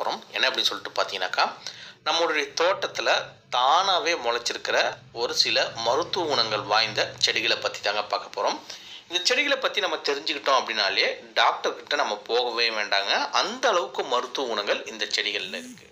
போகிறோம் என்ன அப்படின்னு சொல்லிட்டு பார்த்தீங்கன்னாக்கா நம்மளுடைய தோட்டத்தில் தானாகவே முளைச்சிருக்கிற ஒரு சில மருத்துவ குணங்கள் வாய்ந்த செடிகளை பற்றி தாங்க பார்க்க போகிறோம் இந்த செடிகளை பற்றி நம்ம தெரிஞ்சுக்கிட்டோம் அப்படின்னாலே டாக்டர்கிட்ட நம்ம போகவே வேண்டாங்க அந்த அளவுக்கு மருத்துவ குணங்கள் இந்த செடிகளில் இருக்குது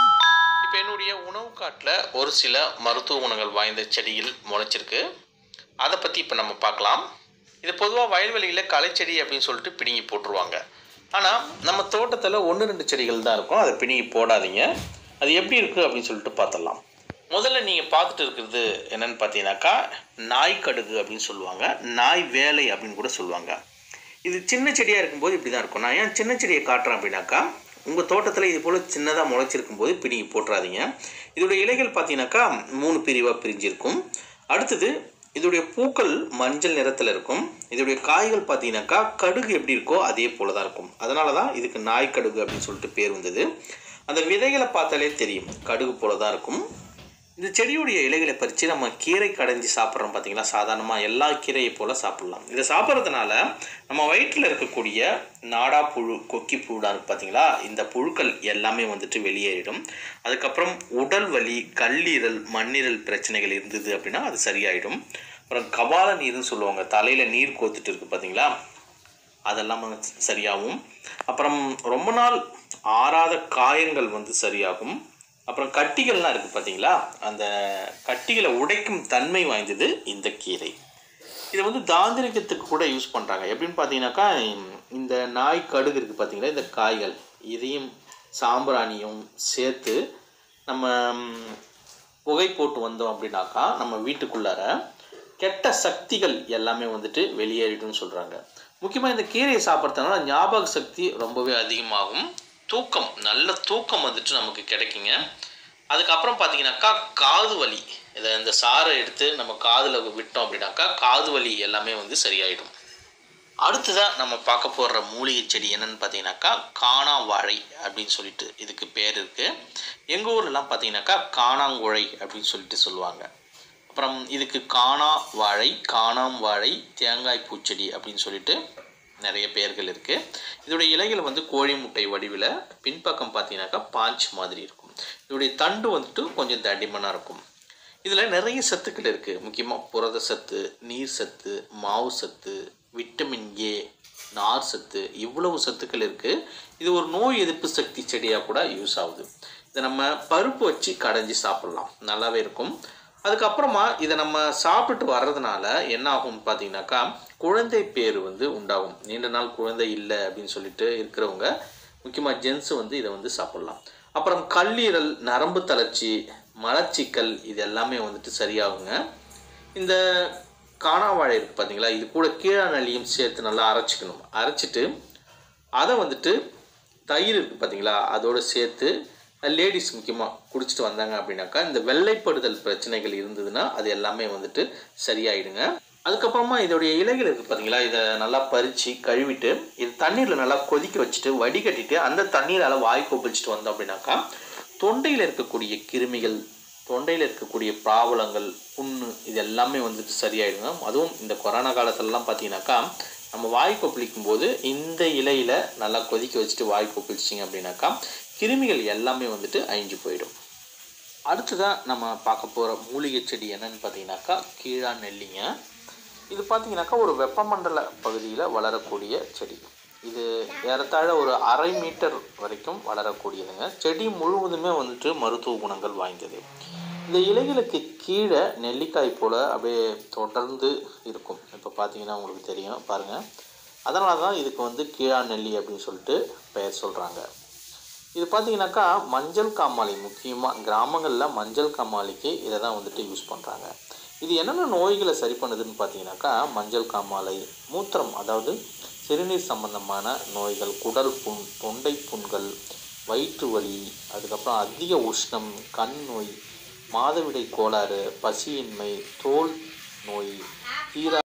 இப்போ என்னுடைய உணவு காட்டில் ஒரு சில மருத்துவ குணங்கள் வாய்ந்த செடிகள் முளைச்சிருக்கு அதை பற்றி இப்போ நம்ம பார்க்கலாம் இது பொதுவாக வயல்வெளியில் களைச்செடி அப்படின்னு சொல்லிட்டு பிடுங்கி போட்டுருவாங்க ஆனால் நம்ம தோட்டத்தில் ஒன்று ரெண்டு செடிகள் தான் இருக்கும் அதை பிடுங்கி போடாதீங்க அது எப்படி இருக்குது அப்படின்னு சொல்லிட்டு பார்த்துடலாம் முதல்ல நீங்கள் பார்த்துட்டு இருக்கிறது என்னன்னு பார்த்தீங்கன்னாக்கா நாய் கடுகு அப்படின்னு சொல்லுவாங்க நாய் வேலை அப்படின்னு கூட சொல்லுவாங்க இது சின்ன செடியாக இருக்கும்போது இப்படி தான் இருக்கும் நான் ஏன் சின்ன செடியை காட்டுறேன் அப்படின்னாக்கா உங்கள் தோட்டத்தில் இது போல் சின்னதாக முளைச்சிருக்கும் போது பிடிங்கி போட்டுறாதீங்க இதோடைய இலைகள் பார்த்தீங்கன்னாக்கா மூணு பிரிவாக பிரிஞ்சிருக்கும் அடுத்தது இதோடைய பூக்கள் மஞ்சள் நிறத்தில் இருக்கும் இதோடைய காய்கள் பார்த்தீங்கன்னாக்கா கடுகு எப்படி இருக்கோ அதே போல தான் இருக்கும் அதனால தான் இதுக்கு நாய் கடுகு அப்படின்னு சொல்லிட்டு பேர் வந்தது அந்த விதைகளை பார்த்தாலே தெரியும் கடுகு போல தான் இருக்கும் இந்த செடியுடைய இலைகளை பறித்து நம்ம கீரை கடைஞ்சி சாப்பிட்றோம் பார்த்தீங்களா சாதாரணமாக எல்லா கீரையை போல் சாப்பிட்லாம் இதை சாப்பிட்றதுனால நம்ம வயிற்றில் இருக்கக்கூடிய நாடா புழு கொக்கி புழுடா இருக்கு பார்த்தீங்களா இந்த புழுக்கள் எல்லாமே வந்துட்டு வெளியேறிடும் அதுக்கப்புறம் உடல் வலி கல்லீரல் மண்ணீரல் பிரச்சனைகள் இருந்தது அப்படின்னா அது சரியாயிடும் அப்புறம் கபால நீர்னு சொல்லுவாங்க தலையில் நீர் கோத்துட்டு இருக்கு பார்த்தீங்களா அதெல்லாம் வந்து சரியாகும் அப்புறம் ரொம்ப நாள் ஆறாத காயங்கள் வந்து சரியாகும் அப்புறம் கட்டிகள்லாம் இருக்குது பார்த்தீங்களா அந்த கட்டிகளை உடைக்கும் தன்மை வாய்ந்தது இந்த கீரை இதை வந்து தாந்திரிகத்துக்கு கூட யூஸ் பண்ணுறாங்க எப்படின்னு பார்த்தீங்கன்னாக்கா இந்த நாய் கடுகு இருக்குது பார்த்தீங்களா இந்த காய்கள் இதையும் சாம்பிராணியும் சேர்த்து நம்ம ம், புகை போட்டு வந்தோம் அப்படின்னாக்கா நம்ம வீட்டுக்குள்ளார கெட்ட சக்திகள் எல்லாமே வந்துட்டு வெளியேறிடும்னு சொல்கிறாங்க முக்கியமாக இந்த கீரையை சாப்பிட்றதுனால ஞாபக சக்தி ரொம்பவே அதிகமாகும் தூக்கம் நல்ல தூக்கம் வந்துட்டு நமக்கு கிடைக்குங்க அதுக்கப்புறம் பார்த்தீங்கன்னாக்கா காது வலி இதை இந்த சாறை எடுத்து நம்ம காதில் விட்டோம் அப்படின்னாக்கா காது வலி எல்லாமே வந்து சரியாயிடும் அடுத்ததாக நம்ம பார்க்க போடுற மூலிகை செடி என்னன்னு பார்த்தீங்கன்னாக்கா காணா வாழை அப்படின்னு சொல்லிட்டு இதுக்கு பேர் இருக்குது எங்கள் ஊர்லலாம் பார்த்தீங்கன்னாக்கா காணாங்குழை அப்படின்னு சொல்லிட்டு சொல்லுவாங்க அப்புறம் இதுக்கு காணா வாழை காணாம் வாழை தேங்காய் பூச்செடி அப்படின்னு சொல்லிட்டு நிறைய பெயர்கள் இருக்குது இதோடைய இலைகள் வந்து கோழி முட்டை வடிவில் பின்பக்கம் பார்த்தீங்கன்னாக்கா பாஞ்ச் மாதிரி இருக்கும் இதோடைய தண்டு வந்துட்டு கொஞ்சம் தடிமனாக இருக்கும் இதில் நிறைய சத்துக்கள் இருக்குது முக்கியமாக புரத சத்து நீர் சத்து மாவு சத்து விட்டமின் ஏ நார் சத்து இவ்வளவு சத்துக்கள் இருக்குது இது ஒரு நோய் எதிர்ப்பு சக்தி செடியாக கூட யூஸ் ஆகுது இதை நம்ம பருப்பு வச்சு கடைஞ்சி சாப்பிட்லாம் நல்லாவே இருக்கும் அதுக்கப்புறமா இதை நம்ம சாப்பிட்டுட்டு வர்றதுனால என்ன ஆகும்னு பார்த்தீங்கன்னாக்கா குழந்தை பேர் வந்து உண்டாகும் நீண்ட நாள் குழந்தை இல்லை அப்படின்னு சொல்லிட்டு இருக்கிறவங்க முக்கியமாக ஜென்ஸு வந்து இதை வந்து சாப்பிட்லாம் அப்புறம் கல்லீரல் நரம்பு தளர்ச்சி மலச்சிக்கல் இது எல்லாமே வந்துட்டு சரியாகுங்க இந்த காணாவாழை இருக்குது பார்த்தீங்களா இது கூட கீழாநெல்லியும் சேர்த்து நல்லா அரைச்சிக்கணும் அரைச்சிட்டு அதை வந்துட்டு தயிர் இருக்குது பார்த்தீங்களா அதோடு சேர்த்து லேடிஸ் முக்கியமாக குடிச்சிட்டு வந்தாங்க அப்படின்னாக்கா இந்த வெள்ளைப்படுதல் பிரச்சனைகள் இருந்ததுன்னா அது எல்லாமே வந்துட்டு சரியாயிடுங்க அதுக்கப்புறமா இதோடைய இலைகள் இருக்குது பார்த்தீங்களா இதை நல்லா பறித்து கழுவிட்டு இது தண்ணீரில் நல்லா கொதிக்க வச்சுட்டு வடிகட்டிட்டு அந்த தண்ணீரால் வாய் கொப்பளிச்சுட்டு வந்தோம் அப்படின்னாக்கா தொண்டையில் இருக்கக்கூடிய கிருமிகள் தொண்டையில் இருக்கக்கூடிய ப்ராப்ளங்கள் புண்ணு இது எல்லாமே வந்துட்டு சரியாயிடுங்க அதுவும் இந்த கொரோனா காலத்துலலாம் பார்த்தீங்கன்னாக்கா நம்ம வாய் கொப்பளிக்கும் போது இந்த இலையில் நல்லா கொதிக்க வச்சுட்டு வாய் கொப்பளிச்சிங்க அப்படின்னாக்கா கிருமிகள் எல்லாமே வந்துட்டு அழிஞ்சு போயிடும் அடுத்ததாக நம்ம பார்க்க போகிற மூலிகை செடி என்னன்னு பார்த்தீங்கன்னாக்கா கீழா நெல்லிங்க இது பார்த்தீங்கன்னாக்கா ஒரு வெப்பமண்டல பகுதியில் வளரக்கூடிய செடி இது ஏறத்தாழ ஒரு அரை மீட்டர் வரைக்கும் வளரக்கூடியதுங்க செடி முழுவதுமே வந்துட்டு மருத்துவ குணங்கள் வாய்ந்தது இந்த இலைகளுக்கு கீழே நெல்லிக்காய் போல் அப்படியே தொடர்ந்து இருக்கும் இப்போ பார்த்தீங்கன்னா உங்களுக்கு தெரியும் பாருங்கள் அதனால தான் இதுக்கு வந்து கீழா நெல்லி அப்படின்னு சொல்லிட்டு பெயர் சொல்கிறாங்க இது பார்த்தீங்கன்னாக்கா மஞ்சள் காமாலை முக்கியமாக கிராமங்களில் மஞ்சள் காமாலைக்கு இதை தான் வந்துட்டு யூஸ் பண்ணுறாங்க இது என்னென்ன நோய்களை சரி பண்ணுதுன்னு பார்த்தீங்கன்னாக்கா மஞ்சள் காமாலை மூத்திரம் அதாவது சிறுநீர் சம்பந்தமான நோய்கள் குடல் புண் தொண்டை புண்கள் வயிற்று வலி அதுக்கப்புறம் அதிக உஷ்ணம் கண் நோய் மாதவிடை கோளாறு பசியின்மை தோல் நோய் தீரா